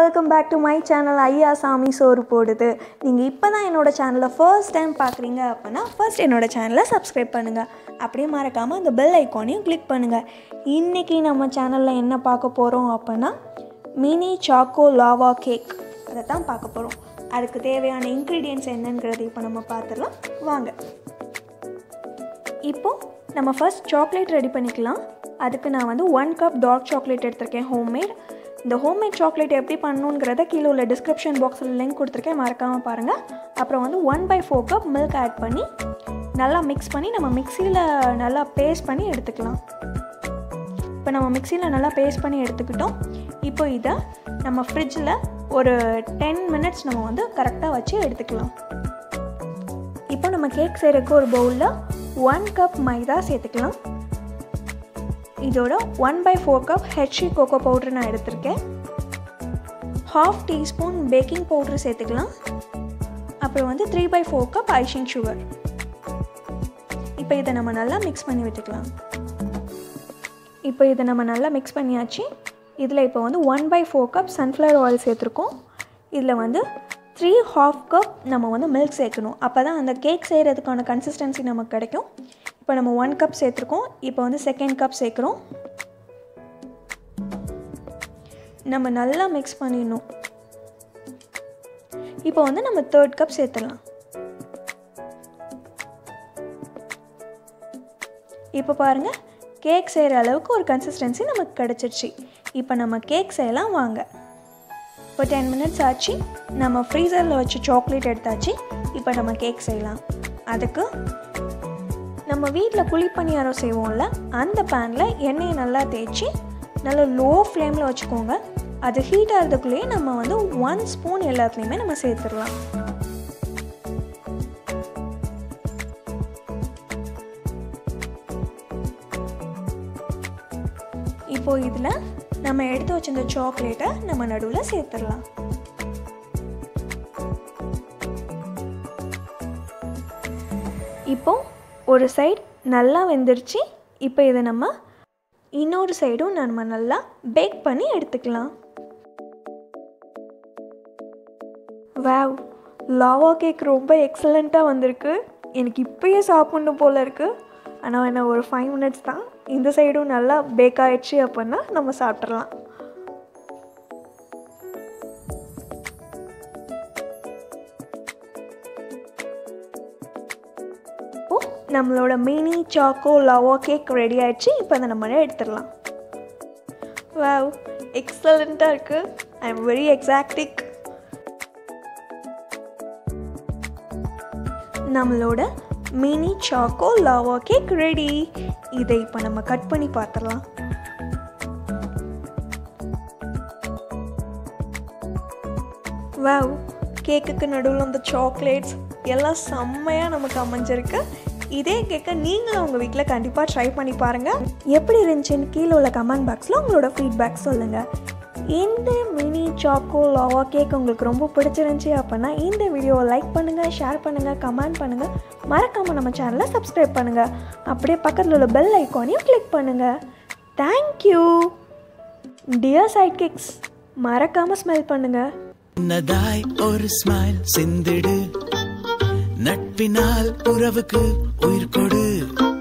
welcome back to my channel ஐயா சாமி சோறு போடுது நீங்கள் இப்போ தான் என்னோடய சேனலை ஃபர்ஸ்ட் டைம் பார்க்குறீங்க அப்படின்னா ஃபர்ஸ்ட் என்னோடய சேனலை சப்ஸ்கிரைப் பண்ணுங்கள் அப்படியே மறக்காமல் அந்த பெல் ஐக்கானையும் கிளிக் பண்ணுங்கள் இன்றைக்கி நம்ம சேனலில் என்ன பார்க்க போகிறோம் அப்படின்னா மினி சாக்கோ லாவா கேக் அதை தான் பார்க்க போகிறோம் அதுக்கு தேவையான இன்க்ரீடியன்ட்ஸ் என்னங்கிறது இப்போ நம்ம பார்த்துடலாம் வாங்க இப்போ நம்ம ஃபர்ஸ்ட் சாக்லேட் ரெடி பண்ணிக்கலாம் அதுக்கு நான் வந்து ஒன் கப் டார்க் சாக்லேட் எடுத்திருக்கேன் ஹோம்மேட் இந்த ஹோம்மேட் சாக்லேட் எப்படி பண்ணணுங்கிறத கீழே உள்ள டிஸ்கிரிப்ஷன் பாக்ஸில் லிங்க் கொடுத்துருக்கேன் மறக்காமல் பாருங்கள் அப்புறம் வந்து one by four cup milk add பண்ணி நல்லா மிக்ஸ் பண்ணி நம்ம மிக்சியில் நல்லா பேஸ்ட் பண்ணி எடுத்துக்கலாம் இப்போ நம்ம மிக்சியில் நல்லா பேஸ்ட் பண்ணி எடுத்துக்கிட்டோம் இப்போ இதை நம்ம ஃப்ரிட்ஜில் ஒரு டென் மினிட்ஸ் நம்ம வந்து கரெக்டாக வச்சு எடுத்துக்கலாம் இப்போ நம்ம கேக் செய்கிறதுக்கு ஒரு பவுலில் ஒன் கப் மைதா சேர்த்துக்கலாம் இதோட ஒன் பை ஃபோர் கப் ஹெச்சி கோகோ பவுட்ரு நான் எடுத்திருக்கேன் ஹாஃப் டீஸ்பூன் பேக்கிங் பவுட்ரு சேர்த்துக்கலாம் அப்புறம் வந்து three by four cup icing sugar இப்போ இதை நம்ம நல்லா மிக்ஸ் பண்ணி விட்டுக்கலாம் இப்போ இதை நம்ம நல்லா மிக்ஸ் பண்ணியாச்சு இதில் இப்போ வந்து one by four cup sunflower oil சேர்த்துருக்கோம் இதில் வந்து த்ரீ ஹாஃப் கப் நம்ம வந்து மில்க் சேர்க்கணும் அப்போ தான் அந்த கேக் செய்கிறதுக்கான கன்சிஸ்டன்சி நமக்கு கிடைக்கும் இப்போ நம்ம ஒன் கப் சேர்த்துருக்கோம் இப்போ வந்து செகண்ட் கப் சேர்க்குறோம் நம்ம நல்லா மிக்ஸ் பண்ணிடணும் இப்போ வந்து நம்ம தேர்ட் கப் சேர்த்துடலாம் இப்போ பாருங்கள் கேக் செய்கிற அளவுக்கு ஒரு கன்சிஸ்டன்சி நமக்கு கிடச்சிருச்சு இப்போ நம்ம கேக் செய்யலாம் வாங்க இப்போ டென் மினிட்ஸ் ஆச்சு நம்ம ஃப்ரீசரில் வச்சு சாக்லேட் எடுத்தாச்சு இப்போ நம்ம கேக் செய்யலாம் அதுக்கு நம்ம வீட்டில் குழிப்பணியாரம் செய்வோம்ல அந்த பேனில் எண்ணெயை நல்லா தேய்ச்சி நல்லா லோ ஃப்ளேமில் வச்சுக்கோங்க அது ஹீட் ஆகிறதுக்குள்ளேயே நம்ம வந்து ஒன் ஸ்பூன் எல்லாத்துலேயுமே நம்ம சேர்த்துடலாம் இப்போது இதில் நம்ம எடுத்து வச்சிருந்த சாக்லேட்டை நம்ம நடுவில் சேர்த்துடலாம் இப்போ ஒரு சைடு நல்லா வெந்துருச்சு இப்போ இதை நம்ம இன்னொரு சைடும் நம்ம நல்லா பேக் பண்ணி எடுத்துக்கலாம் வேவ் லாவா கேக் ரொம்ப எக்ஸலண்ட்டாக வந்திருக்கு எனக்கு இப்போயே சாப்பிட்ணும் போல் இருக்குது ஆனால் என்ன ஒரு ஃபைவ் மினிட்ஸ் தான் இந்த சைடும் நல்லா பேக் ஆகிடுச்சு அப்படின்னா நம்ம சாப்பிட்றலாம் இப்போ நம்மளோட mini choco lava cake ready ஆயிடுச்சு இப்போ அதை நம்ம எடுத்துடலாம் வாவ் எக்ஸலண்ட்டாக இருக்குது ஐ எம் வெரி எக்ஸாக்டிக் நம்மளோட mini choco lava cake ready இதை இப்போ நம்ம கட் பண்ணி பார்த்துடலாம் வாவ் கேக்குக்கு நடுவில் அந்த சாக்லேட்ஸ் எல்லாம் செம்மையாக நமக்கு அமைஞ்சிருக்கு இதே கேக்கை நீங்களும் உங்கள் வீட்டில் கண்டிப்பாக ட்ரை பண்ணி பாருங்கள் எப்படி இருந்துச்சுன்னு கீழே உள்ள கமெண்ட் பாக்ஸில் உங்களோட ஃபீட்பேக் சொல்லுங்கள் இந்த மினி சாக்கோ லாவா கேக் உங்களுக்கு ரொம்ப பிடிச்சிருந்துச்சி அப்படின்னா இந்த வீடியோவை லைக் பண்ணுங்கள் ஷேர் பண்ணுங்கள் கமெண்ட் பண்ணுங்கள் மறக்காமல் நம்ம சேனலை சப்ஸ்கிரைப் பண்ணுங்கள் அப்படியே பக்கத்தில் உள்ள பெல் ஐக்கானையும் கிளிக் பண்ணுங்கள் தேங்க்யூ டியர் சைட் கேக்ஸ் மறக்காமல் ஸ்மெல் பண்ணுங்கள் சின்னதாய் ஒரு ஸ்மைல் சிந்திடு நட்பினால் உறவுக்கு உயிர் கொடு